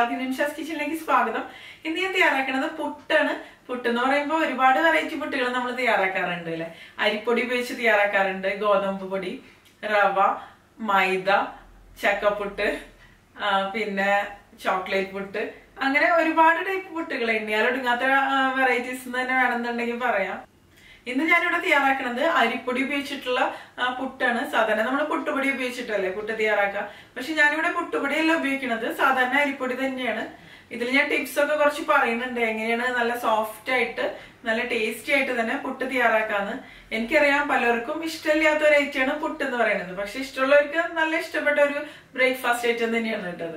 എല്ലാവർക്കും നിമിഷാസ് കിച്ചണിലേക്ക് സ്വാഗതം ഇന്ന് ഞാൻ തയ്യാറാക്കുന്നത് പുട്ടാണ് പുട്ട് എന്ന് പറയുമ്പോൾ ഒരുപാട് വെറൈറ്റി പുട്ടുകൾ നമ്മൾ തയ്യാറാക്കാറുണ്ട് അല്ലെ അരിപ്പൊടി ഉപയോഗിച്ച് തയ്യാറാക്കാറുണ്ട് ഗോതമ്പ് പൊടി റവ മൈദ ചക്കപ്പുട്ട് ആ, പിന്നെ ചോക്ലേറ്റ് പുട്ട് അങ്ങനെ ഒരുപാട് ടൈപ്പ് പുട്ടുകൾ എണ്ണിയാലൊടുങ്ങാത്ത വെറൈറ്റീസ് തന്നെ വേണമെന്നുണ്ടെങ്കിൽ പറയാം ഇന്ന് ഞാനിവിടെ തയ്യാറാക്കുന്നത് അരിപ്പൊടി ഉപയോഗിച്ചിട്ടുള്ള ആ, പുട്ടാണ് സാധാരണ നമ്മൾ പുട്ടുപൊടി ഉപയോഗിച്ചിട്ടല്ലേ പുട്ട് തയ്യാറാക്കുക പക്ഷെ ഞാനിവിടെ പുട്ടുപൊടിയല്ല ഉപയോഗിക്കുന്നത് സാധാരണ അരിപ്പൊടി തന്നെയാണ് ഇതിൽ ഞാൻ ടിപ്സ് ഒക്കെ കുറച്ച് പറയുന്നുണ്ട് എങ്ങനെയാണ് നല്ല സോഫ്റ്റ് ആയിട്ട് നല്ല ടേസ്റ്റി ആയിട്ട് തന്നെ പുട്ട് തയ്യാറാക്കാന്ന് എനിക്കറിയാം പലർക്കും ഇഷ്ടമില്ലാത്ത ഒരു ഐറ്റമാണ് പുട്ട് എന്ന് പറയുന്നത് പക്ഷെ ഇഷ്ടമുള്ളവർക്ക് നല്ല ഇഷ്ടപ്പെട്ട ഒരു ബ്രേക്ക്ഫാസ്റ്റ് ഐറ്റം തന്നെയാണ് കേട്ടത്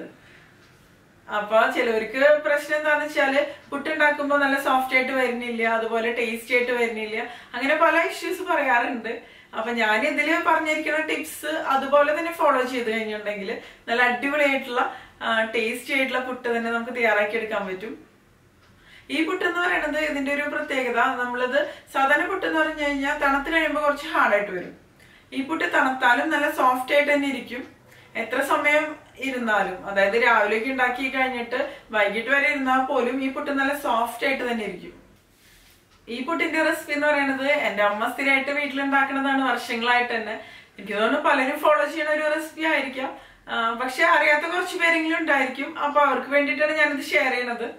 അപ്പൊ ചിലവർക്ക് പ്രശ്നം എന്താന്ന് വെച്ചാല് പുട്ടുണ്ടാക്കുമ്പോ നല്ല സോഫ്റ്റ് ആയിട്ട് വരുന്നില്ല അതുപോലെ ടേസ്റ്റി ആയിട്ട് വരുന്നില്ല അങ്ങനെ പല ഇഷ്യൂസ് പറയാറുണ്ട് അപ്പൊ ഞാൻ ഇതില് പറഞ്ഞിരിക്കുന്ന ടിപ്സ് അതുപോലെ തന്നെ ഫോളോ ചെയ്ത് കഴിഞ്ഞിട്ടുണ്ടെങ്കിൽ നല്ല അടിപൊളിയായിട്ടുള്ള ടേസ്റ്റി ആയിട്ടുള്ള പുട്ട് തന്നെ നമുക്ക് തയ്യാറാക്കി എടുക്കാൻ പറ്റും ഈ പുട്ട് എന്ന് പറയുന്നത് ഇതിന്റെ ഒരു പ്രത്യേകത നമ്മളിത് സാധാരണ പുട്ട് എന്ന് പറഞ്ഞു കഴിഞ്ഞാൽ തണുത്ത് കഴിയുമ്പോൾ കുറച്ച് ഹാർഡായിട്ട് വരും ഈ പുട്ട് തണുത്താലും നല്ല സോഫ്റ്റ് ആയിട്ട് തന്നെ ഇരിക്കും എത്ര സമയം ഇരുന്നാലും അതായത് രാവിലേക്ക് ഉണ്ടാക്കി കഴിഞ്ഞിട്ട് വൈകിട്ട് വരെ ഇരുന്നാൽ പോലും ഈ പുട്ട് നല്ല സോഫ്റ്റ് ആയിട്ട് തന്നെ ഇരിക്കും ഈ പുട്ടിന്റെ റെസിപ്പി എന്ന് പറയുന്നത് എന്റെ അമ്മ സ്ഥിരമായിട്ട് വീട്ടിലുണ്ടാക്കുന്നതാണ് വർഷങ്ങളായിട്ട് തന്നെ എനിക്ക് തോന്നുന്നു പലരും ഫോളോ ചെയ്യുന്ന ഒരു റെസിപ്പി ആയിരിക്കാം ആ, പക്ഷെ അറിയാത്ത കുറച്ച് പേരെങ്കിലും ഉണ്ടായിരിക്കും അപ്പൊ അവർക്ക് വേണ്ടിയിട്ടാണ് ഞാനിത് ഷെയർ ചെയ്യണത്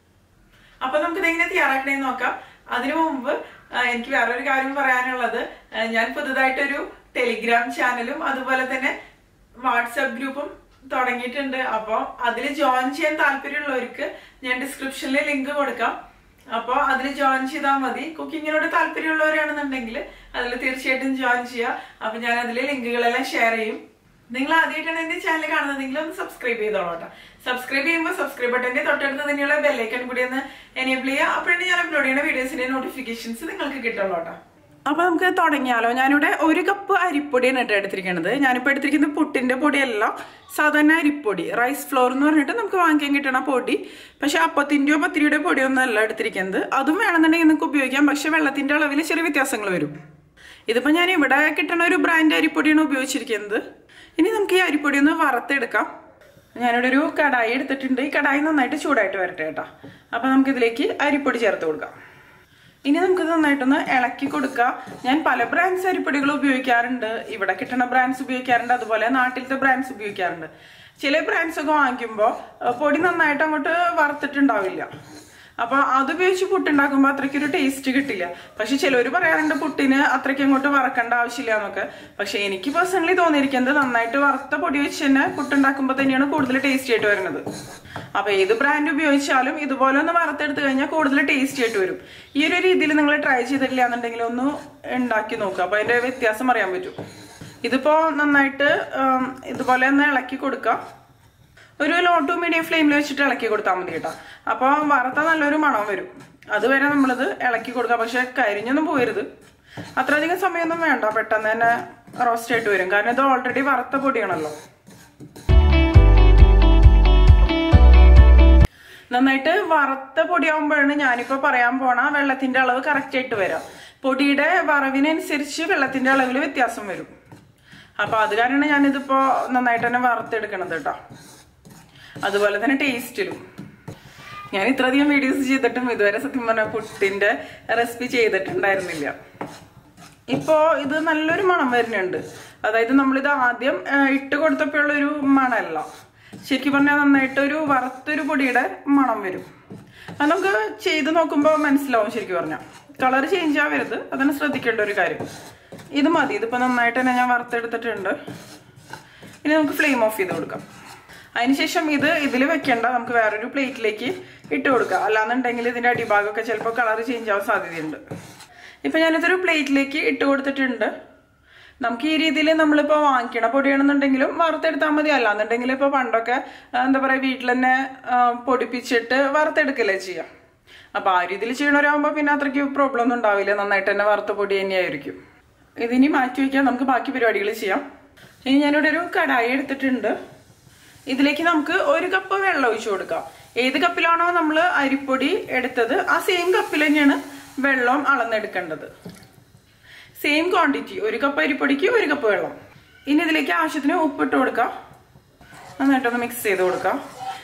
അപ്പൊ നമുക്ക് ഇതെങ്ങനെ തയ്യാറാക്കണേന്ന് നോക്കാം അതിനു മുമ്പ് ആ, എനിക്ക് വേറൊരു കാര്യം പറയാനുള്ളത് ആ, ഞാൻ പുതുതായിട്ടൊരു ടെലിഗ്രാം ചാനലും അതുപോലെ തന്നെ വാട്സപ്പ് ഗ്രൂപ്പും തുടങ്ങിയിട്ടുണ്ട് അപ്പോൾ അതിൽ ജോയിൻ ചെയ്യാൻ താല്പര്യമുള്ളവർക്ക് ഞാൻ ഡിസ്ക്രിപ്ഷനിൽ ലിങ്ക് കൊടുക്കാം അപ്പോൾ അതിൽ ജോയിൻ ചെയ്താൽ മതി കുക്കിങ്ങിനോട് താല്പര്യമുള്ളവരാണെന്നുണ്ടെങ്കിൽ അതിൽ തീർച്ചയായിട്ടും ജോയിൻ ചെയ്യുക അപ്പൊ ഞാൻ അതിൽ ലിങ്കുകളെല്ലാം ഷെയർ ചെയ്യും നിങ്ങൾ ആദ്യമായിട്ടാണ് എന്റെ ചാനൽ കാണുന്നതെങ്കിൽ ഒന്ന് സബ്സ്ക്രൈബ് ചെയ്തോളൂ കേട്ടോ സബ്സ്ക്രൈബ് ചെയ്യുമ്പോൾ സബ്സ്ക്രൈബ് ബട്ടന്റെ തൊട്ടടുത്ത് തന്നെയുള്ള ബെല്ലൈക്കൺ കൂടി ഒന്ന് എനേബിൾ ചെയ്യുക അപ്പോഴാണ് ഞാൻ അപ്ലോഡ് ചെയ്യുന്ന വീഡിയോസിന്റെ നോട്ടിഫിക്കേഷൻസ് നിങ്ങൾക്ക് കിട്ടുള്ളൂ കേട്ടോ അപ്പൊ നമുക്ക് തുടങ്ങിയാലോ ഞാനിവിടെ ഒരു കപ്പ് അരിപ്പൊടിയാണ് കേട്ടോ എടുത്തിരിക്കുന്നത് ഞാനിപ്പോൾ എടുത്തിരിക്കുന്നത് പുട്ടിന്റെ പൊടിയല്ല സാധാരണ അരിപ്പൊടി റൈസ് ഫ്ലോർ എന്ന് പറഞ്ഞിട്ട് നമുക്ക് വാങ്ങിക്കാൻ കിട്ടണ പൊടി പക്ഷെ അപ്പത്തിൻ്റെയോ പത്തിരിയുടെ പൊടിയോ ഒന്നും അല്ല എടുത്തിരിക്കുന്നത് അതും വേണമെന്നുണ്ടെങ്കിൽ നിങ്ങൾക്ക് ഉപയോഗിക്കാം പക്ഷെ വെള്ളത്തിന്റെ അളവിൽ ചെറിയ വ്യത്യാസങ്ങൾ വരും ഇതിപ്പോ ഞാൻ ഇവിടെ കിട്ടണ ഒരു ബ്രാൻഡ് അരിപ്പൊടിയാണ് ഉപയോഗിച്ചിരിക്കുന്നത് ഇനി നമുക്ക് ഈ അരിപ്പൊടി ഒന്ന് വറുത്തെടുക്കാം ഞാനിവിടെ ഒരു കടായി എടുത്തിട്ടുണ്ട് ഈ കടായി നന്നായിട്ട് ചൂടായിട്ട് വരട്ടെ കേട്ടോ അപ്പൊ നമുക്ക് ഇതിലേക്ക് അരിപ്പൊടി ചേർത്ത് കൊടുക്കാം ഇനി നമുക്ക് നന്നായിട്ടൊന്ന് ഇളക്കി കൊടുക്കുക ഞാൻ പല ബ്രാൻഡ്സ് അരിപ്പൊടികൾ ഉപയോഗിക്കാറുണ്ട് ഇവിടെ കിട്ടുന്ന ബ്രാൻഡ്സ് ഉപയോഗിക്കാറുണ്ട് അതുപോലെ നാട്ടിലത്തെ ബ്രാൻഡ്സ് ഉപയോഗിക്കാറുണ്ട് ചില ബ്രാൻഡ്സ് ഒക്കെ വാങ്ങിക്കുമ്പോൾ പൊടി നന്നായിട്ട് അങ്ങോട്ട് വറുത്തിട്ടുണ്ടാവില്ല അപ്പൊ അത് ഉപയോഗിച്ച് പുട്ടുണ്ടാക്കുമ്പോൾ അത്രയ്ക്ക് ഒരു ടേസ്റ്റ് കിട്ടില്ല പക്ഷെ ചിലവർ പറയാറുണ്ട് പുട്ടിന് അത്രയ്ക്ക് അങ്ങോട്ട് വറക്കേണ്ട ആവശ്യമില്ല എന്നൊക്കെ പക്ഷെ എനിക്ക് പേഴ്സണലി തോന്നിയിരിക്കുന്നത് നന്നായിട്ട് വറുത്ത പൊടി വെച്ച് തന്നെ പുട്ടുണ്ടാക്കുമ്പോൾ തന്നെയാണ് കൂടുതൽ ടേസ്റ്റി ആയിട്ട് വരുന്നത് അപ്പൊ ഏത് ബ്രാൻഡ് ഉപയോഗിച്ചാലും ഇതുപോലെ ഒന്ന് വറുത്തെടുത്ത് കഴിഞ്ഞാൽ കൂടുതൽ ടേസ്റ്റി ആയിട്ട് വരും ഈ ഒരു രീതിയിൽ നിങ്ങൾ ട്രൈ ചെയ്തിട്ടില്ല എന്നുണ്ടെങ്കിൽ ഒന്ന് ഉണ്ടാക്കി നോക്കുക അപ്പൊ അതിന്റെ വ്യത്യാസം അറിയാൻ പറ്റും ഇതിപ്പോ നന്നായിട്ട് ഉം, ഇതുപോലെ ഒന്ന് ഇളക്കി കൊടുക്കുക ഒരു ലോ ടു മീഡിയം ഫ്ലെയിമിൽ വെച്ചിട്ട് ഇളക്കി കൊടുത്താൽ മതി കേട്ടോ അപ്പോൾ വറുത്ത നല്ലൊരു മണം വരും അതുവരെ നമ്മളിത് ഇളക്കി കൊടുക്കുക പക്ഷെ കരിഞ്ഞൊന്നും പോയരുത് അത്രയധികം സമയമൊന്നും വേണ്ട പെട്ടെന്ന് തന്നെ റോസ്റ്റ് ആയിട്ട് വരും കാരണം ഇത് ഓൾറെഡി വറുത്ത പൊടിയാണല്ലോ നന്നായിട്ട് വറുത്ത പൊടിയാകുമ്പോഴാണ് ഞാനിപ്പോ പറയാൻ പോണ വെള്ളത്തിന്റെ അളവ് കറക്റ്റ് ആയിട്ട് വരാം പൊടിയുടെ വറവിനനുസരിച്ച് വെള്ളത്തിന്റെ അളവിൽ വ്യത്യാസം വരും അപ്പൊ അത് കാരണമാണ് ഞാനിതിപ്പോ നന്നായിട്ട് തന്നെ വറുത്തെടുക്കണത് കേട്ടോ അതുപോലെ തന്നെ ടേസ്റ്റിലും ഞാൻ ഇത്രയധികം വീഡിയോസ് ചെയ്തിട്ടും ഇതുവരെ സത്യം പറഞ്ഞ പുട്ടിന്റെ റെസിപ്പി ചെയ്തിട്ടുണ്ടായിരുന്നില്ല ഇപ്പോ ഇത് നല്ലൊരു മണം വരുന്നുണ്ട് അതായത് നമ്മളിത് ആദ്യം ആ, ഇട്ട് കൊടുത്തപ്പോഴുള്ള ഒരു മണമല്ല ശരിക്കും പറഞ്ഞാൽ നന്നായിട്ട് ഒരു വറുത്തൊരു പൊടിയുടെ മണം വരും അത് നമുക്ക് ചെയ്ത് നോക്കുമ്പോൾ മനസ്സിലാവും ശരിക്കും പറഞ്ഞാൽ കളർ ചേഞ്ച് ആവരുത് അതാണ് ശ്രദ്ധിക്കേണ്ട ഒരു കാര്യം ഇത് മതി ഇതിപ്പോ നന്നായിട്ട് തന്നെ ഞാൻ വറുത്തെടുത്തിട്ടുണ്ട് ഇനി നമുക്ക് ഫ്ലെയിം ഓഫ് ചെയ്ത് കൊടുക്കാം അതിനുശേഷം ഇത് ഇതിൽ വെക്കേണ്ട നമുക്ക് വേറൊരു പ്ലേറ്റിലേക്ക് ഇട്ട് കൊടുക്കാം അല്ലാന്നുണ്ടെങ്കിൽ ഇതിന്റെ അടിഭാഗമൊക്കെ ചിലപ്പോൾ കളർ ചേഞ്ച് ആവാൻ സാധ്യതയുണ്ട് ഇപ്പൊ ഞാനിതൊരു പ്ലേറ്റിലേക്ക് ഇട്ട് കൊടുത്തിട്ടുണ്ട് നമുക്ക് ഈ രീതിയിൽ നമ്മളിപ്പോൾ വാങ്ങിക്കണ പൊടിയാണെന്നുണ്ടെങ്കിലും വറുത്തെടുത്താൽ മതി അല്ലാന്നുണ്ടെങ്കിൽ ഇപ്പോൾ പണ്ടൊക്കെ ആ, എന്താ പറയുക വീട്ടിൽ തന്നെ ആ, പൊടിപ്പിച്ചിട്ട് വറുത്തെടുക്കല്ലേ ചെയ്യാം അപ്പൊ ആ രീതിയിൽ ചെയ്യണവരാകുമ്പോൾ പിന്നെ അത്രയ്ക്ക് പ്രോബ്ലം ഒന്നും ഉണ്ടാവില്ല നന്നായിട്ട് തന്നെ വറുത്ത പൊടി തന്നെയായിരിക്കും ഇതിനി മാറ്റി വയ്ക്കാൻ നമുക്ക് ബാക്കി പരിപാടികൾ ചെയ്യാം ഇനി ഞാനിവിടെ ഒരു കടായി എടുത്തിട്ടുണ്ട് ഇതിലേക്ക് നമുക്ക് ഒരു കപ്പ് വെള്ളം ഒഴിച്ചു കൊടുക്കാം ഏത് കപ്പിലാണോ നമ്മൾ അരിപ്പൊടി എടുത്തത് ആ സെയിം കപ്പിൽ തന്നെയാണ് വെള്ളം അളന്നെടുക്കേണ്ടത് സെയിം ക്വാണ്ടിറ്റി ഒരു കപ്പ് അരിപ്പൊടിക്ക് ഒരു കപ്പ് വെള്ളം ഇനി ഇതിലേക്ക് ആവശ്യത്തിന് ഉപ്പിട്ട് കൊടുക്കാം നന്നായിട്ടൊന്ന് മിക്സ് ചെയ്ത് കൊടുക്കാം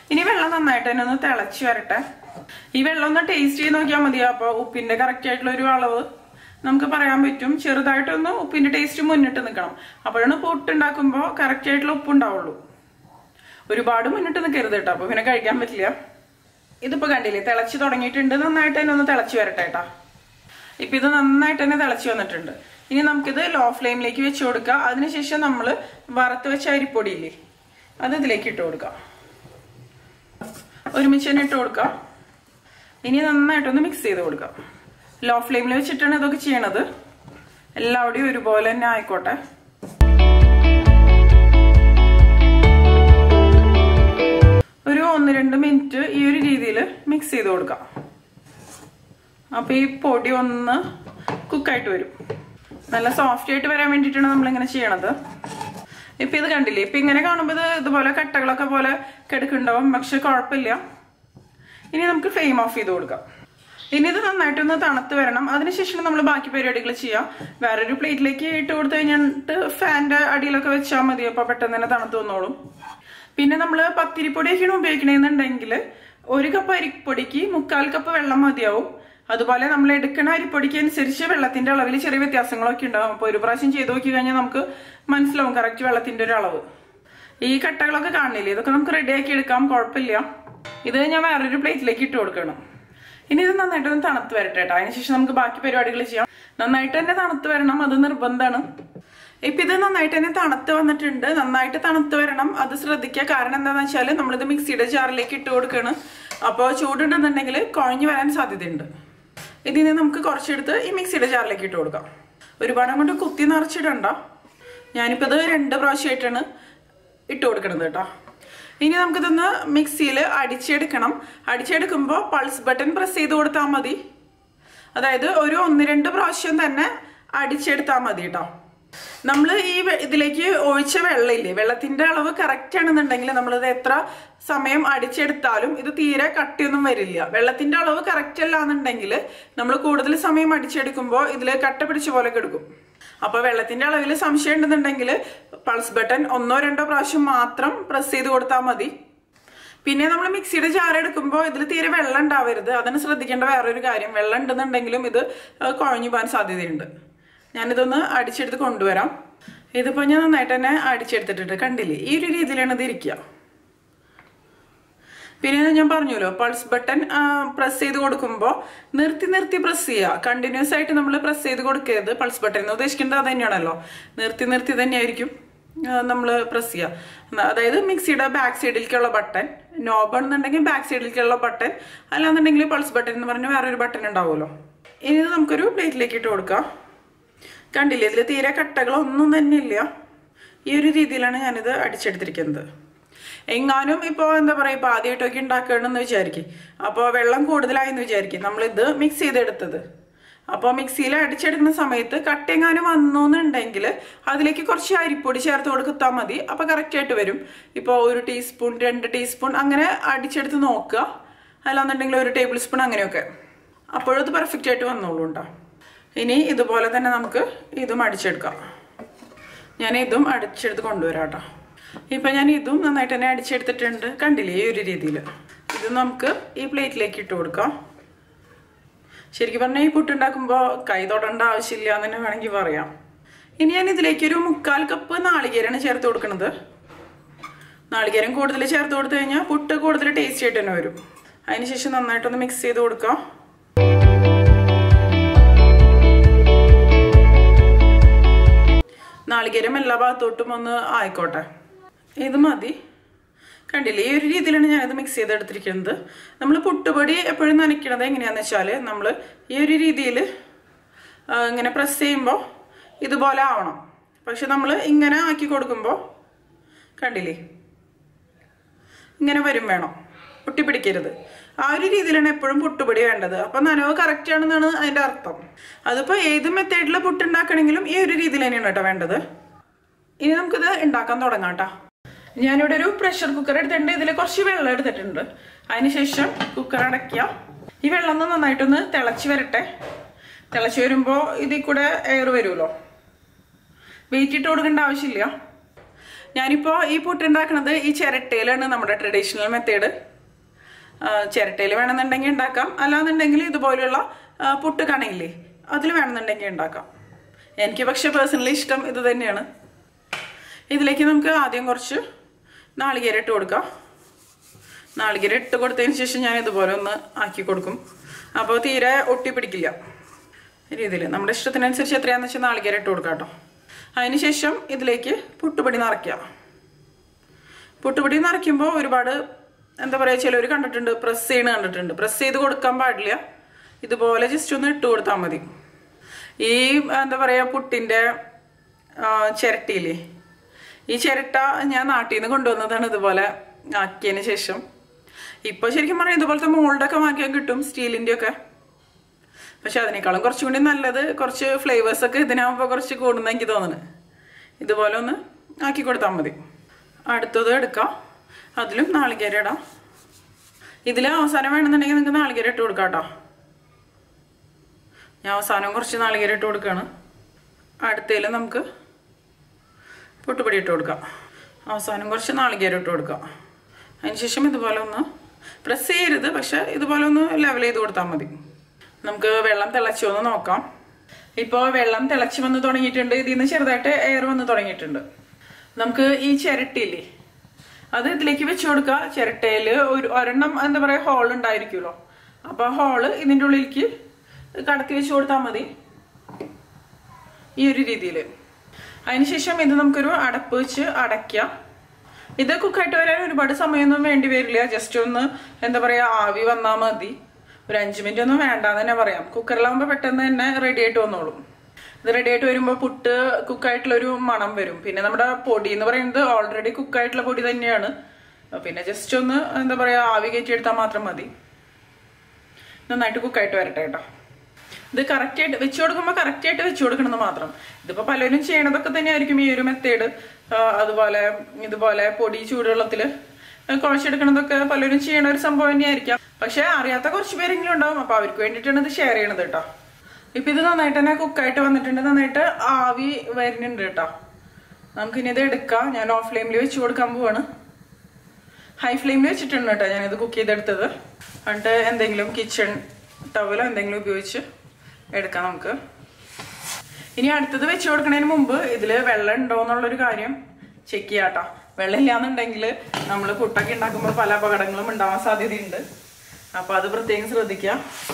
ഇനി വെള്ളം നന്നായിട്ട് തന്നെ ഒന്ന് തിളച്ച് വരട്ടെ ഈ വെള്ളം ഒന്ന് ടേസ്റ്റ് ചെയ്ത് നോക്കിയാൽ മതി അപ്പൊ ഉപ്പിന്റെ കറക്റ്റ് ആയിട്ടുള്ള ഒരു അളവ് നമുക്ക് പറയാൻ പറ്റും ചെറുതായിട്ടൊന്ന് ഉപ്പിന്റെ ടേസ്റ്റ് മുന്നിട്ട് നിൽക്കണം അപ്പോഴാണ് പുട്ടുണ്ടാക്കുമ്പോൾ കറക്റ്റ് ആയിട്ടുള്ള ഉപ്പ് ഉണ്ടാവുള്ളൂ ഒരുപാട് മുന്നിട്ട് നിൽക്കരുത് കേട്ടോ അപ്പൊ പിന്നെ കഴിക്കാൻ പറ്റില്ല ഇതിപ്പോ കണ്ടില്ലേ തിളച്ച് തുടങ്ങിയിട്ടുണ്ട് നന്നായിട്ട് തന്നെ ഒന്ന് തിളച്ച് വരട്ടെ കേട്ടാ ഇപ്പൊ ഇത് നന്നായിട്ട് തന്നെ തിളച്ച് വന്നിട്ടുണ്ട് ഇനി നമുക്കിത് ലോ ഫ്ലെയിമിലേക്ക് വെച്ച് കൊടുക്കാം അതിനുശേഷം നമ്മൾ വറുത്ത് വെച്ച അരിപ്പൊടിയില്ലേ അത് ഇതിലേക്ക് ഇട്ട് കൊടുക്കാം ഒരുമിച്ച് തന്നെ ഇട്ട് കൊടുക്കാം ഇനി നന്നായിട്ടൊന്ന് മിക്സ് ചെയ്ത് കൊടുക്കാം ലോ ഫ്ലെയിമിൽ വെച്ചിട്ടാണ് ഇതൊക്കെ ചെയ്യണത് എല്ലാവിടെയും ഒരുപോലെ തന്നെ ആയിക്കോട്ടെ ഒരു ഒന്ന് രണ്ട് മിനിറ്റ് ഈ ഒരു രീതിയിൽ മിക്സ് ചെയ്ത് കൊടുക്കാം അപ്പൊ ഈ പൊടി ഒന്ന് കുക്കായിട്ട് വരും നല്ല സോഫ്റ്റ് ആയിട്ട് വരാൻ വേണ്ടിയിട്ടാണ് നമ്മളിങ്ങനെ ചെയ്യണത് ഇപ്പൊ ഇത് കണ്ടില്ലേ ഇപ്പൊ ഇങ്ങനെ കാണുമ്പോൾ ഇത് ഇതുപോലെ കട്ടകളൊക്കെ പോലെ കിടക്കുന്നുണ്ടാവും പക്ഷെ കുഴപ്പമില്ല ഇനി നമുക്ക് ഫ്ലെയിം ഓഫ് ചെയ്ത് കൊടുക്കാം ഇനി ഇത് നന്നായിട്ടൊന്ന് തണുത്ത് വരണം അതിനുശേഷം നമ്മൾ ബാക്കി പരിപാടികൾ ചെയ്യാം വേറൊരു പ്ലേറ്റിലേക്ക് ഇട്ട് കൊടുത്തു കഴിഞ്ഞിട്ട് ഫാന്റെ അടിയിലൊക്കെ വെച്ചാൽ മതി അപ്പൊ പെട്ടെന്ന് തന്നെ തണുത്ത് വന്നോളും പിന്നെ നമ്മൾ പത്തിരിപ്പൊടിയൊക്കെയാണ് ഉപയോഗിക്കണമെന്നുണ്ടെങ്കിൽ ഒരു കപ്പ് അരിപ്പൊടിക്ക് മുക്കാൽ കപ്പ് വെള്ളം മതിയാവും അതുപോലെ നമ്മൾ എടുക്കുന്ന അരിപ്പൊടിക്ക് അനുസരിച്ച് വെള്ളത്തിന്റെ അളവിൽ ചെറിയ വ്യത്യാസങ്ങളൊക്കെ ഉണ്ടാവും അപ്പൊ ഒരു പ്രാവശ്യം ചെയ്ത് നോക്കി കഴിഞ്ഞാൽ നമുക്ക് മനസ്സിലാവും കറക്റ്റ് വെള്ളത്തിന്റെ ഒരു അളവ് ഈ കട്ടകളൊക്കെ കാണില്ലേ ഇതൊക്കെ നമുക്ക് റെഡിയാക്കി എടുക്കാം കുഴപ്പമില്ല ഇത് ഞാൻ വേറൊരു പ്ലേറ്റിലേക്ക് ഇട്ട് കൊടുക്കണം ഇനി ഇത് നന്നായിട്ട് ഒന്ന് തണുത്ത് വരട്ടെ കേട്ടോ അതിനുശേഷം നമുക്ക് ബാക്കി പരിപാടികൾ ചെയ്യാം നന്നായിട്ട് തന്നെ തണുത്ത് വരണം അത് നിർബന്ധമാണ് ഇപ്പൊ ഇത് നന്നായിട്ട് തന്നെ തണുത്ത് വന്നിട്ടുണ്ട് നന്നായിട്ട് തണുത്ത് വരണം അത് ശ്രദ്ധിക്കുക കാരണം എന്താണെന്ന് വെച്ചാൽ നമ്മളിത് മിക്സിയുടെ ജാറിലേക്ക് ഇട്ട് കൊടുക്കുകയാണ് അപ്പോൾ ചൂടുണ്ടെന്നുണ്ടെങ്കിൽ കുഴഞ്ഞു വരാൻ സാധ്യതയുണ്ട് ഇതിന് നമുക്ക് കുറച്ചെടുത്ത് ഈ മിക്സിയുടെ ജാറിലേക്ക് ഇട്ട് കൊടുക്കാം ഒരുപാട് അങ്ങോട്ട് കുത്തി നിറച്ചിടണ്ട ഞാനിപ്പോൾ ഇത് രണ്ട് പ്രാവശ്യമായിട്ടാണ് ഇട്ട് കൊടുക്കണത് കേട്ടോ ഇനി നമുക്കിതൊന്ന് മിക്സിയിൽ അടിച്ചെടുക്കണം അടിച്ചെടുക്കുമ്പോൾ പൾസ് ബട്ടൺ പ്രസ് ചെയ്ത് കൊടുത്താൽ മതി അതായത് ഒരു ഒന്ന് രണ്ട് പ്രാവശ്യം തന്നെ അടിച്ചെടുത്താൽ മതി കേട്ടോ നമ്മൾ ഈ വെ- ഇതിലേക്ക് ഒഴിച്ച വെള്ളമില്ലേ വെള്ളത്തിന്റെ അളവ് കറക്റ്റ് ആണെന്നുണ്ടെങ്കിൽ നമ്മളിത് എത്ര സമയം അടിച്ചെടുത്താലും ഇത് തീരെ കട്ടിയൊന്നും വരില്ല വെള്ളത്തിന്റെ അളവ് കറക്റ്റ് അല്ല എന്നുണ്ടെങ്കിൽ നമ്മൾ കൂടുതൽ സമയം അടിച്ചെടുക്കുമ്പോൾ ഇതിൽ കട്ട പിടിച്ച പോലെ കിടക്കും അപ്പൊ വെള്ളത്തിന്റെ അളവിൽ സംശയം ഉണ്ടെന്നുണ്ടെങ്കിൽ പൾസ് ബട്ടൺ ഒന്നോ രണ്ടോ പ്രാവശ്യം മാത്രം പ്രസ് ചെയ്ത് കൊടുത്താൽ മതി പിന്നെ നമ്മൾ മിക്സിയുടെ ജാർ എടുക്കുമ്പോൾ ഇതിൽ തീരെ വെള്ളം ഉണ്ടാവരുത് അതിന് ശ്രദ്ധിക്കേണ്ട വേറൊരു കാര്യം വെള്ളം ഉണ്ടെന്നുണ്ടെങ്കിലും ഇത് ഏഹ്, കുഴഞ്ഞു പോകാൻ സാധ്യതയുണ്ട് ഞാനിതൊന്ന് അടിച്ചെടുത്ത് കൊണ്ടുവരാം ഇതിപ്പോൾ ഞാൻ നന്നായിട്ട് തന്നെ അടിച്ചെടുത്തിട്ടുണ്ട് കണ്ടില്ലേ ഈ ഒരു രീതിയിലാണ് ഇത് ഇരിക്കുക പിന്നെ ഞാൻ പറഞ്ഞല്ലോ പൾസ് ബട്ടൺ പ്രസ് ചെയ്ത് കൊടുക്കുമ്പോൾ നിർത്തി നിർത്തി പ്രസ് ചെയ്യുക കണ്ടിന്യൂസ് ആയിട്ട് നമ്മൾ പ്രസ് ചെയ്ത് കൊടുക്കരുത് പൾസ് ബട്ടൺ എന്ന് ഉദ്ദേശിക്കേണ്ടത് അത് തന്നെയാണല്ലോ നിർത്തി നിർത്തി തന്നെയായിരിക്കും നമ്മൾ പ്രസ് ചെയ്യുക അതായത് മിക്സിയുടെ ബാക്ക് സൈഡിലേക്കുള്ള ബട്ടൺ നോബൺ എന്നുണ്ടെങ്കിൽ ബാക്ക് സൈഡിലേക്കുള്ള ബട്ടൺ അല്ലാന്നുണ്ടെങ്കിൽ പൾസ് ബട്ടൺ എന്ന് പറഞ്ഞ് വേറൊരു ബട്ടൺ ഉണ്ടാവുമല്ലോ ഇനി ഇത് നമുക്കൊരു പ്ലേറ്റിലേക്ക് ഇട്ട് കൊടുക്കാം കണ്ടില്ലേ ഇതിൽ തീരെ കട്ടകളൊന്നും തന്നെ ഇല്ല ഈ ഒരു രീതിയിലാണ് ഞാനിത് അടിച്ചെടുത്തിരിക്കുന്നത് എങ്ങാനും ഇപ്പോൾ എന്താ പറയുക ഇപ്പോൾ ആദ്യമായിട്ടൊക്കെ ഉണ്ടാക്കണമെന്ന് വിചാരിക്കും അപ്പോൾ വെള്ളം കൂടുതലായെന്ന് വിചാരിക്കും നമ്മളിത് മിക്സ് ചെയ്തെടുത്തത് അപ്പോൾ മിക്സിയിൽ അടിച്ചെടുക്കുന്ന സമയത്ത് കട്ടെങ്ങാനും വന്നു എന്നുണ്ടെങ്കിൽ അതിലേക്ക് കുറച്ച് അരിപ്പൊടി ചേർത്ത് കൊടുത്താൽ മതി അപ്പോൾ കറക്റ്റായിട്ട് വരും ഇപ്പോൾ ഒരു ടീസ്പൂൺ രണ്ട് ടീസ്പൂൺ അങ്ങനെ അടിച്ചെടുത്ത് നോക്കുക അല്ലാന്നുണ്ടെങ്കിൽ ഒരു ടേബിൾ സ്പൂൺ അങ്ങനെയൊക്കെ അപ്പോഴത് പെർഫെക്റ്റ് ആയിട്ട് വന്നോളൂ കേട്ടോ ഇനി ഇതുപോലെ തന്നെ നമുക്ക് ഇതും അടിച്ചെടുക്കാം ഞാൻ ഇതും അടിച്ചെടുത്ത് കൊണ്ടുവരാം കേട്ടോ ഇപ്പം ഞാൻ ഇതും നന്നായിട്ട് തന്നെ അടിച്ചെടുത്തിട്ടുണ്ട് കണ്ടില്ലേ ഈ ഒരു രീതിയിൽ ഇത് നമുക്ക് ഈ പ്ലേറ്റിലേക്ക് ഇട്ട് കൊടുക്കാം ശരിക്കും പറഞ്ഞാൽ ഈ പുട്ടുണ്ടാക്കുമ്പോൾ കൈ തൊടേണ്ട ആവശ്യമില്ല എന്ന് തന്നെ വേണമെങ്കിൽ പറയാം ഇനി ഞാൻ ഇതിലേക്ക് ഒരു മുക്കാൽ കപ്പ് നാളികേരാണ് ചേർത്ത് കൊടുക്കുന്നത് നാളികേരം കൂടുതൽ ചേർത്ത് കൊടുത്തു കഴിഞ്ഞാൽ പുട്ട് കൂടുതൽ ടേസ്റ്റി ആയിട്ട് തന്നെ വരും അതിനുശേഷം നന്നായിട്ടൊന്ന് മിക്സ് ചെയ്ത് കൊടുക്കാം നാളികേരം എല്ലാ ഭാഗത്തോട്ടും ഒന്ന് ആയിക്കോട്ടെ ഇത് മതി കണ്ടില്ലേ ഈ ഒരു രീതിയിലാണ് ഞാനിത് മിക്സ് ചെയ്തെടുത്തിരിക്കുന്നത് നമ്മൾ പുട്ടുപൊടി എപ്പോഴും നനയ്ക്കണത് എങ്ങനെയാണെന്ന് വെച്ചാൽ നമ്മൾ ഈ ഒരു രീതിയിൽ ഇങ്ങനെ പ്രസ് ചെയ്യുമ്പോൾ ഇതുപോലെ ആവണം പക്ഷെ നമ്മൾ ഇങ്ങനെ ആക്കി കൊടുക്കുമ്പോൾ കണ്ടില്ലേ ഇങ്ങനെ വരും വേണം ഒട്ടിപ്പിടിക്കരുത് ആ ഒരു രീതിയിലാണ് എപ്പോഴും പുട്ടുപൊടി വേണ്ടത് അപ്പം നനവ് കറക്റ്റ് ആണെന്നാണ് അതിൻ്റെ അർത്ഥം അതിപ്പോൾ ഏത് മെത്തേഡിൽ പുട്ടുണ്ടാക്കണമെങ്കിലും ഈ ഒരു രീതിയിൽ തന്നെയാണ് കേട്ടോ വേണ്ടത് ഇനി നമുക്കിത് ഉണ്ടാക്കാൻ തുടങ്ങാം കേട്ടോ ഞാനിവിടെ ഒരു പ്രഷർ കുക്കർ എടുത്തിട്ടുണ്ട് ഇതിൽ കുറച്ച് വെള്ളം എടുത്തിട്ടുണ്ട് അതിനുശേഷം കുക്കർ അടയ്ക്കുക ഈ വെള്ളം ഒന്ന് നന്നായിട്ടൊന്ന് തിളച്ച് വരട്ടെ തിളച്ച് വരുമ്പോൾ ഇതിൽ കൂടെ എയർ വരുമല്ലോ വെയിറ്റ് ഇട്ട് കൊടുക്കേണ്ട ആവശ്യമില്ല ഞാനിപ്പോൾ ഈ പുട്ട് ഉണ്ടാക്കുന്നത് ഈ ചിരട്ടയിലാണ് നമ്മുടെ ട്രഡീഷണൽ മെത്തേഡ് ചിരട്ടയിൽ വേണമെന്നുണ്ടെങ്കിൽ ഉണ്ടാക്കാം അല്ലാന്നുണ്ടെങ്കിൽ ഇതുപോലെയുള്ള ആ, പുട്ട് കണയില്ലേ അതിൽ വേണമെന്നുണ്ടെങ്കിൽ ഉണ്ടാക്കാം എനിക്ക് പക്ഷെ പേഴ്സണലി ഇഷ്ടം ഇത് തന്നെയാണ് ഇതിലേക്ക് നമുക്ക് ആദ്യം കുറച്ച് നാളികേരം ഇട്ട് കൊടുക്കാം നാളികേരം ഇട്ട് കൊടുത്തതിന് ശേഷം ഞാൻ ഇതുപോലെ ഒന്ന് ആക്കി കൊടുക്കും അപ്പോൾ തീരെ ഒട്ടി പിടിക്കില്ല രീതിയിൽ നമ്മുടെ ഇഷ്ടത്തിനനുസരിച്ച് എത്രയാണെന്ന് വെച്ചാൽ നാളികേരം ഇട്ട് കൊടുക്കാം കേട്ടോ അതിന് ശേഷം ഇതിലേക്ക് പുട്ടുപൊടി നിറയ്ക്കുക പുട്ടുപൊടി നിറയ്ക്കുമ്പോൾ ഒരുപാട് എന്താ പറയുക ചിലർ കണ്ടിട്ടുണ്ട് പ്രസ് ചെയ്യണ കണ്ടിട്ടുണ്ട് പ്രസ് ചെയ്ത് കൊടുക്കാൻ പാടില്ല ഇതുപോലെ ജസ്റ്റ് ഒന്ന് ഇട്ട് കൊടുത്താൽ മതി ഈ എന്താ പറയുക പുട്ടിൻ്റെ ചിരട്ടിയില്ലേ ഈ ചിരട്ട ഞാൻ നാട്ടിൽ നിന്ന് കൊണ്ടുവന്നതാണ് ഇതുപോലെ ആക്കിയതിന് ശേഷം ഇപ്പോൾ ശരിക്കും പറഞ്ഞാൽ ഇതുപോലത്തെ മോൾഡൊക്കെ വാങ്ങിക്കാൻ കിട്ടും സ്റ്റീലിൻ്റെ ഒക്കെ പക്ഷെ അതിനേക്കാളും കുറച്ചും കൂടി നല്ലത് കുറച്ച് ഫ്ലേവേഴ്സ് ഒക്കെ ഇതിനാകുമ്പോൾ കുറച്ച് കൂടുന്ന എനിക്ക് തോന്നുന്നു ഇതുപോലെ ഒന്ന് ആക്കി കൊടുത്താൽ മതി അടുത്തത് എടുക്കാം അതിലും നാളികേരം ഇടാം ഇതിൽ അവസാനം വേണമെന്നുണ്ടെങ്കിൽ നിങ്ങൾക്ക് നാളികേരം ഇട്ട് കൊടുക്കാം കേട്ടോ ഞാൻ അവസാനം കുറച്ച് നാളികേരം ഇട്ട് കൊടുക്കുകയാണ് അടുത്തതിൽ നമുക്ക് പൊട്ടുപൊടി ഇട്ട് കൊടുക്കാം അവസാനം കുറച്ച് നാളികേരം ഇട്ട് കൊടുക്കാം അതിനുശേഷം ഇതുപോലെ ഒന്ന് പ്രസ് ചെയ്യരുത് പക്ഷെ ഇതുപോലെ ഒന്ന് ലെവൽ ചെയ്ത് കൊടുത്താൽ മതി നമുക്ക് വെള്ളം തിളച്ചു ഒന്ന് നോക്കാം ഇപ്പോൾ വെള്ളം തിളച്ച് വന്ന് തുടങ്ങിയിട്ടുണ്ട് ഇതിൽ നിന്ന് ചെറുതായിട്ട് എയർ വന്ന് തുടങ്ങിയിട്ടുണ്ട് നമുക്ക് ഈ ചിരട്ടിയില്ലേ അത് ഇതിലേക്ക് വെച്ച് കൊടുക്കുക ചിരട്ടയിൽ ഒരു ഒരെണ്ണം എന്താ പറയുക ഹോൾ ഉണ്ടായിരിക്കുമല്ലോ അപ്പോൾ ഹോള് ഇതിൻ്റെ ഉള്ളിലേക്ക് കടത്തി വെച്ച് കൊടുത്താൽ മതി ഈ ഒരു രീതിയിൽ അതിനുശേഷം ഇത് നമുക്കൊരു അടപ്പ് വെച്ച് അടയ്ക്കാം ഇത് കുക്കായിട്ട് വരാൻ ഒരുപാട് സമയമൊന്നും വേണ്ടി വരില്ല ജസ്റ്റ് ഒന്ന് എന്താ പറയാ ആവി വന്നാൽ മതി ഒരു അഞ്ച് മിനിറ്റ് ഒന്നും വേണ്ടാന്ന് തന്നെ പറയാം കുക്കറിലാകുമ്പോൾ പെട്ടെന്ന് തന്നെ റെഡി ആയിട്ട് വന്നോളും ഇത് റെഡി ആയിട്ട് വരുമ്പോൾ പുട്ട് കുക്കായിട്ടുള്ള ഒരു മണം വരും പിന്നെ നമ്മുടെ പൊടി എന്ന് പറയുന്നത് ഓൾറെഡി കുക്കായിട്ടുള്ള പൊടി തന്നെയാണ് പിന്നെ ജസ്റ്റ് ഒന്ന് എന്താ പറയാ ആവി കയറ്റി എടുത്താൽ മാത്രം മതി നന്നായിട്ട് കുക്കായിട്ട് വരട്ടെ കേട്ടോ ഇത് കറക്റ്റ് ആയിട്ട് വെച്ചു കൊടുക്കുമ്പോൾ കറക്റ്റ് ആയിട്ട് വെച്ചു കൊടുക്കണമെന്ന് മാത്രം ഇതിപ്പോ പലരും ചെയ്യണതൊക്കെ തന്നെയായിരിക്കും ഈ ഒരു മെത്തേഡ് അതുപോലെ ഇതുപോലെ പൊടി ചൂടുവെള്ളത്തിൽ കുഴച്ചെടുക്കണതൊക്കെ പലരും ചെയ്യണ ഒരു സംഭവം തന്നെയായിരിക്കാം പക്ഷെ അറിയാത്ത കുറച്ച് പേരെങ്കിലും ഉണ്ടാവും അപ്പൊ അവർക്ക് വേണ്ടിയിട്ടാണ് ഇത് ഷെയർ ചെയ്യണത് കേട്ടോ ഇപ്പൊ ഇത് നന്നായിട്ട് തന്നെ കുക്കായിട്ട് വന്നിട്ടുണ്ട് നന്നായിട്ട് ആവി വരുന്നുണ്ട് കേട്ടോ നമുക്കിനി ഇത് എടുക്കാം ഞാൻ ഓഫ് ഫ്ലെയിമിൽ വെച്ച് കൊടുക്കാൻ പോവാണ് ഹൈ ഫ്ലെയിമിൽ വെച്ചിട്ടുണ്ട് കേട്ടോ ഞാനിത് കുക്ക് ചെയ്തെടുത്തത് എന്നിട്ട് എന്തെങ്കിലും കിച്ചൺ ടവലോ എന്തെങ്കിലും ഉപയോഗിച്ച് എടുക്കാം നമുക്ക് ഇനി അടുത്തത് വെച്ച് കൊടുക്കുന്നതിന് മുമ്പ് ഇതിൽ വെള്ളം ഉണ്ടോ എന്നുള്ളൊരു കാര്യം ചെക്ക് ചെയ്യാട്ടോ വെള്ളം ഇല്ലാന്നുണ്ടെങ്കിൽ നമ്മൾ പുട്ടൊക്കെ ഉണ്ടാക്കുമ്പോൾ പല അപകടങ്ങളും ഉണ്ടാവാൻ സാധ്യതയുണ്ട് അപ്പോൾ അത് പ്രത്യേകം ശ്രദ്ധിക്കുക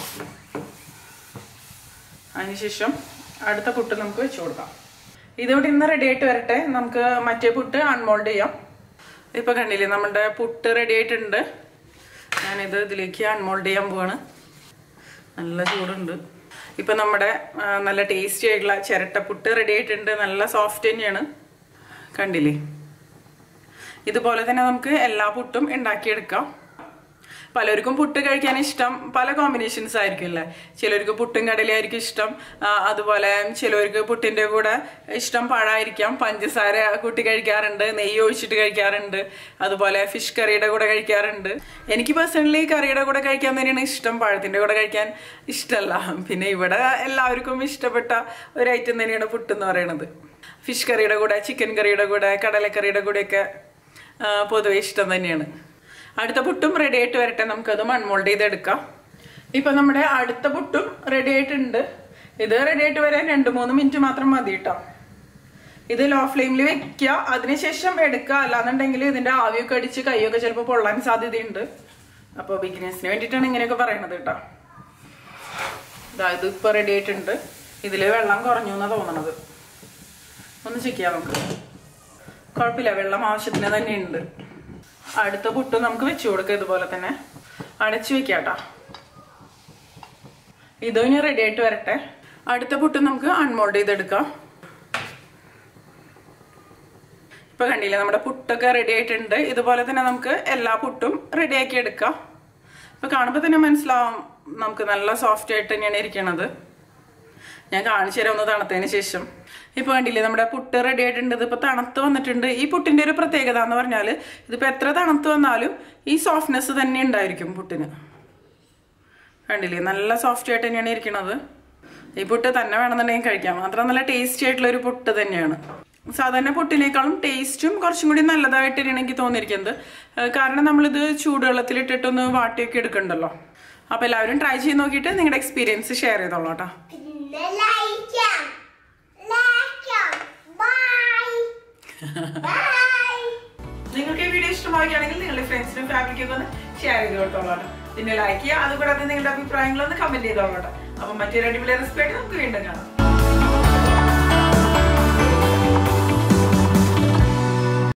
അതിനുശേഷം അടുത്ത പുട്ട് നമുക്ക് വെച്ച് കൊടുക്കാം ഇതിവിടെ ഇന്ന് റെഡി ആയിട്ട് വരട്ടെ നമുക്ക് മറ്റേ പുട്ട് അൺമോൾഡ് ചെയ്യാം ഇപ്പൊ കണ്ടില്ലേ നമ്മുടെ പുട്ട് റെഡി ആയിട്ടുണ്ട് ഞാനിത് ഇതിലേക്ക് അൺമോൾഡ് ചെയ്യാൻ പോവാണ് നല്ല ചൂടുണ്ട് ഇപ്പൊ നമ്മുടെ ആ, നല്ല ടേസ്റ്റി ആയിട്ടുള്ള ചിരട്ടപ്പുട്ട് റെഡി ആയിട്ടുണ്ട് നല്ല സോഫ്റ്റ് തന്നെയാണ് കണ്ടില്ലേ ഇതുപോലെ തന്നെ നമുക്ക് എല്ലാ പുട്ടും ഉണ്ടാക്കിയെടുക്കാം പലർക്കും പുട്ട് കഴിക്കാൻ ഇഷ്ടം പല കോമ്പിനേഷൻസ് ആയിരിക്കും അല്ലേ ചിലർക്ക് പുട്ടും കടലയായിരിക്കും ഇഷ്ടം ആ, അതുപോലെ ചിലർക്ക് പുട്ടിന്റെ കൂടെ ഇഷ്ടം പഴമായിരിക്കാം പഞ്ചസാര കൂട്ടി കഴിക്കാറുണ്ട് നെയ്യ് ഒഴിച്ചിട്ട് കഴിക്കാറുണ്ട് അതുപോലെ ഫിഷ് കറിയുടെ കൂടെ കഴിക്കാറുണ്ട് എനിക്ക് പേഴ്സണലി കറിയുടെ കൂടെ കഴിക്കാൻ തന്നെയാണ് ഇഷ്ടം പഴത്തിന്റെ കൂടെ കഴിക്കാൻ ഇഷ്ടമല്ല പിന്നെ ഇവിടെ എല്ലാവർക്കും ഇഷ്ടപ്പെട്ട ഒരു ഐറ്റം തന്നെയാണ് പുട്ട് എന്ന് പറയുന്നത് ഫിഷ് കറിയുടെ കൂടെ ചിക്കൻ കറിയുടെ കൂടെ കടലക്കറിയുടെ കൂടെയൊക്കെ ആ, പൊതുവെ ഇഷ്ടം തന്നെയാണ് അടുത്ത പുട്ടും റെഡി ആയിട്ട് വരട്ടെ നമുക്കത് മൺമോൾഡ് ചെയ്തെടുക്കാം ഇപ്പൊ നമ്മുടെ അടുത്ത പുട്ടും റെഡി ആയിട്ടുണ്ട് ഇത് റെഡി ആയിട്ട് വരാൻ രണ്ട് മൂന്ന് മിനിറ്റ് മാത്രം മതി കേട്ടോ ഇത് ലോ ഫ്ലെയിമിൽ വെക്കുക അതിനുശേഷം എടുക്കുക അല്ലാന്നുണ്ടെങ്കിൽ ഇതിന്റെ ആവിയൊക്കെ അടിച്ച് കൈയൊക്കെ ചിലപ്പോൾ പൊള്ളാൻ സാധ്യതയുണ്ട് അപ്പോൾ ബിഗിനേഴ്സിന് വേണ്ടിയിട്ടാണ് ഇങ്ങനെയൊക്കെ പറയണത് കേട്ടോ ഇതാ ഇത് ഇപ്പൊ റെഡി ആയിട്ടുണ്ട് ഇതില് വെള്ളം കുറഞ്ഞു എന്നാ തോന്നണത് ഒന്ന് ചെക്ക് ചെയ്യാം നമുക്ക് കുഴപ്പമില്ല വെള്ളം ആവശ്യത്തിന് തന്നെ ഉണ്ട് അടുത്ത പുട്ട് നമുക്ക് വെച്ചു കൊടുക്കാം ഇതുപോലെ തന്നെ അടച്ചു വെക്കാട്ടോ ഇതും ഇനി റെഡി ആയിട്ട് വരട്ടെ അടുത്ത പുട്ട് നമുക്ക് അൺമോൾഡ് ചെയ്തെടുക്കാം ഇപ്പൊ കണ്ടില്ലേ നമ്മുടെ പുട്ടൊക്കെ റെഡി ആയിട്ടുണ്ട് ഇതുപോലെ തന്നെ നമുക്ക് എല്ലാ പുട്ടും റെഡി ആക്കി എടുക്കാം ഇപ്പൊ കാണുമ്പോൾ തന്നെ മനസ്സിലാവും നമുക്ക് നല്ല സോഫ്റ്റ് ആയിട്ട് തന്നെയാണ് ഇരിക്കണത് ഞാൻ കാണിച്ചു തരാം ഒന്ന് തണുത്തതിന് ശേഷം ഇപ്പൊ കണ്ടില്ലേ നമ്മുടെ പുട്ട് റെഡി ആയിട്ടുണ്ട് ഇതിപ്പോ തണുത്ത് വന്നിട്ടുണ്ട് ഈ പുട്ടിന്റെ ഒരു പ്രത്യേകത എന്ന് പറഞ്ഞാൽ ഇതിപ്പോ എത്ര തണുത്ത് വന്നാലും ഈ സോഫ്റ്റ്നെസ് തന്നെ ഉണ്ടായിരിക്കും പുട്ടിന് കണ്ടില്ലേ നല്ല സോഫ്റ്റ് ആയിട്ട് തന്നെയാണ് ഇരിക്കണത് ഈ പുട്ട് തന്നെ വേണമെന്നുണ്ടെങ്കിൽ കഴിക്കാം മാത്രം നല്ല ടേസ്റ്റി ആയിട്ടുള്ള ഒരു പുട്ട് തന്നെയാണ് സാധാരണ പുട്ടിനേക്കാളും ടേസ്റ്റും കുറച്ചും കൂടി നല്ലതായിട്ടാണ് എനിക്ക് തോന്നിയിരിക്കുന്നത് ഏഹ് കാരണം നമ്മളിത് ചൂടുവെള്ളത്തിലിട്ടിട്ടൊന്ന് വാട്ടിയൊക്കെ എടുക്കണ്ടല്ലോ അപ്പോൾ എല്ലാവരും ട്രൈ ചെയ്ത് നോക്കിയിട്ട് നിങ്ങളുടെ എക്സ്പീരിയൻസ് ഷെയർ ചെയ്തോളൂ കേട്ടോ പിന്നെ ലൈക്കാം ലൈക്കാം ബൈ ബൈ നിങ്ങൾക്ക് ഈ വീഡിയോ ഇഷ്ടമാവുകയാണെങ്കിൽ നിങ്ങളുടെ ഫ്രണ്ട്സിനും ഫാമിലിക്കൊക്കെ ഒന്ന് ഷെയർ ചെയ്ത് കൊടുത്തോളൂ കേട്ടോ പിന്നെ ലൈക്ക് ചെയ്യുക അതുകൂടാതെ നിങ്ങളുടെ അഭിപ്രായങ്ങളൊന്ന് കമന്റ് ചെയ്തോളൂ കേട്ടോ അപ്പം മറ്റൊരു അടിപൊളി റെസിപ്പി ആയിട്ട് നമുക്ക് വീണ്ടും കാണാം